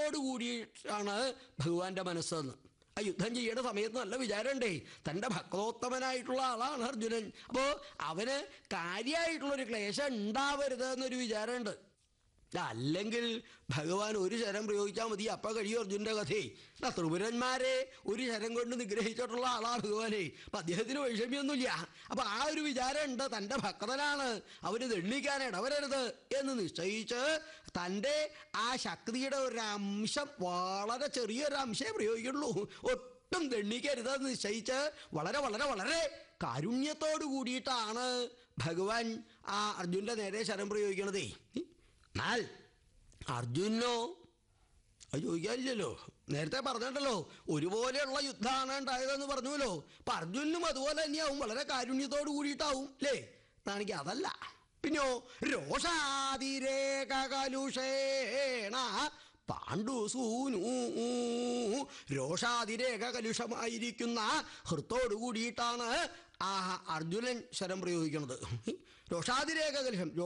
കാരുണ്യത്തോടു കൂടിയിട്ടാണ് ഭഗവാന്റെ മനസ്സെന്ന് ആ യുദ്ധം ചെയ്യേണ്ട സമയത്ത് നല്ല വിചാരമുണ്ടേ തൻ്റെ ഭക്തോത്തമനായിട്ടുള്ള ആളാണ് അർജുനൻ അപ്പോൾ അവന് കാര്യമായിട്ടുള്ളൊരു ക്ലേശം ഉണ്ടാവരുത് എന്നൊരു വിചാരമുണ്ട് അല്ലെങ്കിൽ ഭഗവാൻ ഒരു ശരം പ്രയോഗിച്ചാൽ മതി അപ്പം കഴിയും അർജുൻ്റെ കഥയെ ആ ത്രിപുരന്മാരെ ഒരു ശരം കൊണ്ട് നിഗ്രഹിച്ചിട്ടുള്ള ആളാ ഭഗവാനെ അപ്പം അദ്ദേഹത്തിന് വൈഷമ്യമൊന്നുമില്ല അപ്പം ആ ഒരു വിചാരം ഉണ്ട് തൻ്റെ ഭക്തനാണ് അവന് ദണ്ഡിക്കാൻ ഇടവരരുത് എന്ന് നിശ്ചയിച്ച് തൻ്റെ ആ ശക്തിയുടെ ഒരു അംശം വളരെ ചെറിയൊരു അംശമേ പ്രയോഗിക്കുള്ളൂ ഒട്ടും ദണ്ഡിക്കരുതെന്ന് നിശ്ചയിച്ച് വളരെ വളരെ വളരെ കാരുണ്യത്തോടു കൂടിയിട്ടാണ് ഭഗവാൻ ആ അർജുൻ്റെ നേരെ ശരം പ്രയോഗിക്കണതേ എന്നാൽ അർജുനോ അത് ചോദിക്കാനില്ലല്ലോ നേരത്തെ പറഞ്ഞിട്ടല്ലോ ഒരുപോലെയുള്ള യുദ്ധമാണ് ഉണ്ടായതെന്ന് പറഞ്ഞുവല്ലോ അപ്പൊ അർജുനും അതുപോലെ തന്നെയാവും വളരെ കാരുണ്യത്തോട് കൂടിയിട്ടാവും അല്ലേ എന്നാണെങ്കിൽ അതല്ല പിന്നെയോ രോഷാതിരേക കലുഷേണ പാണ്ഡുസൂനു രോഷാതിരേക കലുഷമായിരിക്കുന്ന ഹൃത്തോടു കൂടിയിട്ടാണ് ആ അർജുനൻ ശരം പ്രയോഗിക്കുന്നത് രോഷാതിരേക കലുഷം